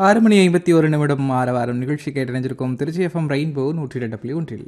ஆறு மணி ஐம்பத்தி ஒரு நிமிடம் ஆறு வாரம் நிகழ்ச்சி கேட்டணிஞ்சிருக்கும் திருச்சி எஃப்எம் ரெயின்போ நூற்றி ரெண்டு புள்ளி ஒன்றில்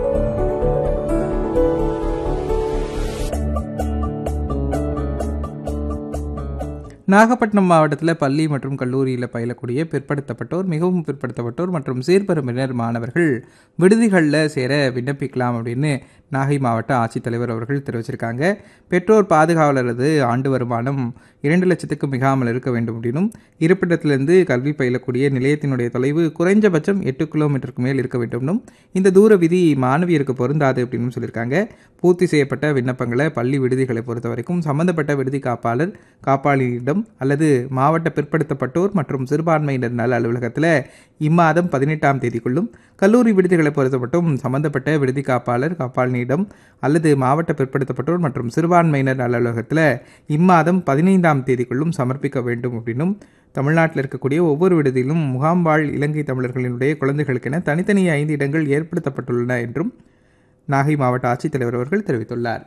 நாகப்பட்டினம் மாவட்டத்தில் பள்ளி மற்றும் கல்லூரியில் பயிலக்கூடிய பிற்படுத்தப்பட்டோர் மிகவும் பிற்படுத்தப்பட்டோர் மற்றும் சீர்பெரும்பினர் மாணவர்கள் விடுதிகளில் சேர விண்ணப்பிக்கலாம் அப்படின்னு நாகை மாவட்ட ஆட்சித்தலைவர் அவர்கள் தெரிவிச்சிருக்காங்க பெற்றோர் பாதுகாவலரது ஆண்டு வருமானம் இரண்டு லட்சத்துக்கு மிகாமல் இருக்க வேண்டும் அப்படின்னும் இருப்பிடத்திலிருந்து கல்வி பயிலக்கூடிய நிலையத்தினுடைய தொலைவு குறைஞ்சபட்சம் எட்டு கிலோமீட்டருக்கு மேல் இருக்க வேண்டும்னும் இந்த தூர விதி மாணவியருக்கு பொருந்தாது அப்படின்னு சொல்லியிருக்காங்க பூர்த்தி செய்யப்பட்ட விண்ணப்பங்களை பள்ளி விடுதிகளை பொறுத்த வரைக்கும் சம்பந்தப்பட்ட விடுதி காப்பாளர் காப்பாளியிடம் அல்லது மாவட்ட பிற்படுத்தப்பட்டோர் மற்றும் சிறுபான்மையினர் நல அலுவலகத்தில் இம்மாதம் பதினெட்டாம் தேதிக்குள்ளும் கல்லூரி விடுதிகளை பொறுத்தமட்டும் சம்பந்தப்பட்ட விடுதி காப்பாளர் காப்பாளினியிடம் அல்லது மாவட்ட பிற்படுத்தப்பட்டோர் மற்றும் சிறுபான்மையினர் நல அலுவலகத்தில் இம்மாதம் பதினைந்தாம் தேதிக்குள்ளும் சமர்ப்பிக்க வேண்டும் அப்படின்னும் தமிழ்நாட்டில் இருக்கக்கூடிய ஒவ்வொரு விடுதியிலும் முகாம் வாழ் இலங்கை தமிழர்களினுடைய குழந்தைகளுக்கென தனித்தனி ஐந்து இடங்கள் ஏற்படுத்தப்பட்டுள்ளன என்றும் நாகை மாவட்ட ஆட்சித்தலைவர் அவர்கள் தெரிவித்துள்ளார்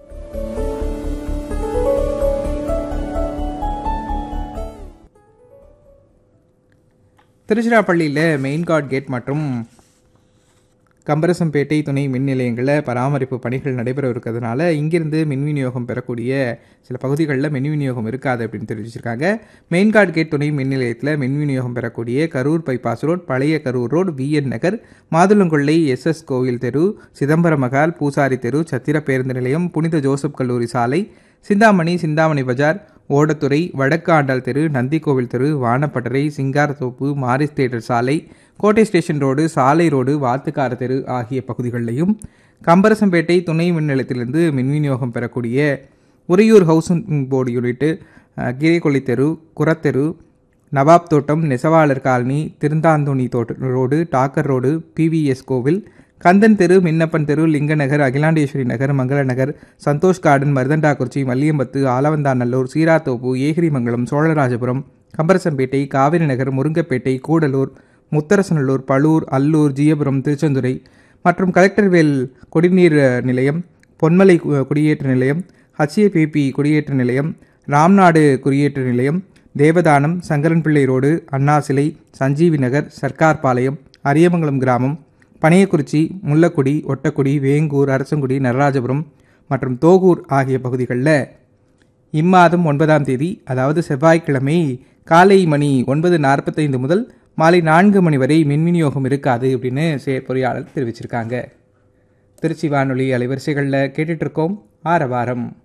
திருச்சிராப்பள்ளியில் மெயின்காட் கேட் மற்றும் கம்பரசம்பேட்டை துணை மின் நிலையங்களில் பராமரிப்பு பணிகள் நடைபெற இருக்கிறதுனால இங்கிருந்து மின் விநியோகம் பெறக்கூடிய சில பகுதிகளில் மின் விநியோகம் இருக்காது அப்படின்னு தெரிவிச்சிருக்காங்க மெயின்காட் கேட் துணை மின் நிலையத்தில் மின் விநியோகம் பெறக்கூடிய கரூர் பைபாஸ் ரோட் பழைய Karur road VN Nagar Mathulankollai SS கோவில் தெரு சிதம்பரம் மகால் பூசாரி தெரு சத்திர பேருந்து நிலையம் புனித ஜோசப் கல்லூரி சாலை சிந்தாமணி சிந்தாமணி பஜார் ஓடத்துறை வடக்கு ஆண்டாள் தெரு நந்திக்கோவில் தெரு வானப்பட்டறை சிங்காரத்தோப்பு மாரிஸ் தேட்டர் சாலை கோட்டை ஸ்டேஷன் ரோடு சாலை ரோடு வாத்துக்கார தெரு ஆகிய பகுதிகளிலையும் கம்பரசம்பேட்டை துணை மின் நிலையத்திலிருந்து மின் விநியோகம் பெறக்கூடிய Woraiyur housing board unit Keeraikolli தெரு குரத்தெரு நவாப் தோட்டம் நெசவாளர் காலனி திருந்தாந்தோணி தோட்ட ரோடு டாக்கர் ரோடு பிவிஎஸ் கோவில் கந்தன் தெரு மின்னப்பன் தெரு லிங்கநகர் அகிலாண்டேஸ்வரி நகர் மங்கள நகர் சந்தோஷ் கார்டன் மருதண்டாக்குறிச்சி மல்லியம்பத்து ஆலவந்தாநல்லூர் சீராத்தோப்பு ஏகிரிமங்கலம் சோழராஜபுரம் கம்பரசம்பேட்டை காவிரி நகர் முருங்கப்பேட்டை கூடலூர் முத்தரசநல்லூர் பழூர் அல்லூர் ஜியபுரம் திருச்செந்துறை மற்றும் கலெக்டர்வேல் குடிநீர் நிலையம் பொன்மலை குடியேற்ற நிலையம் ஹச்ஏபிபி குடியேற்ற நிலையம் ராம்நாடு குடியேற்ற நிலையம் தேவதானம் சங்கரன்பிள்ளை ரோடு அண்ணா சிலை சஞ்சீவி நகர் சர்க்கார் பாளையம் அரியமங்கலம் கிராமம் பனையக்குறிச்சி முள்ளக்குடி ஒட்டக்குடி வேங்கூர் அரசங்குடி நடராஜபுரம் மற்றும் தோகூர் ஆகிய பகுதிகளில் இம்மாதம் ஒன்பதாம் தேதி அதாவது செவ்வாய்க்கிழமை காலை மணி ஒன்பது நாற்பத்தைந்து முதல் மாலை நான்கு மணி வரை மின் விநியோகம் இருக்காது அப்படின்னு செயற்பொறியாளர் தெரிவிச்சிருக்காங்க திருச்சி வானொலி அலைவரிசைகளில் கேட்டுட்ருக்கோம் ஆரவாரம்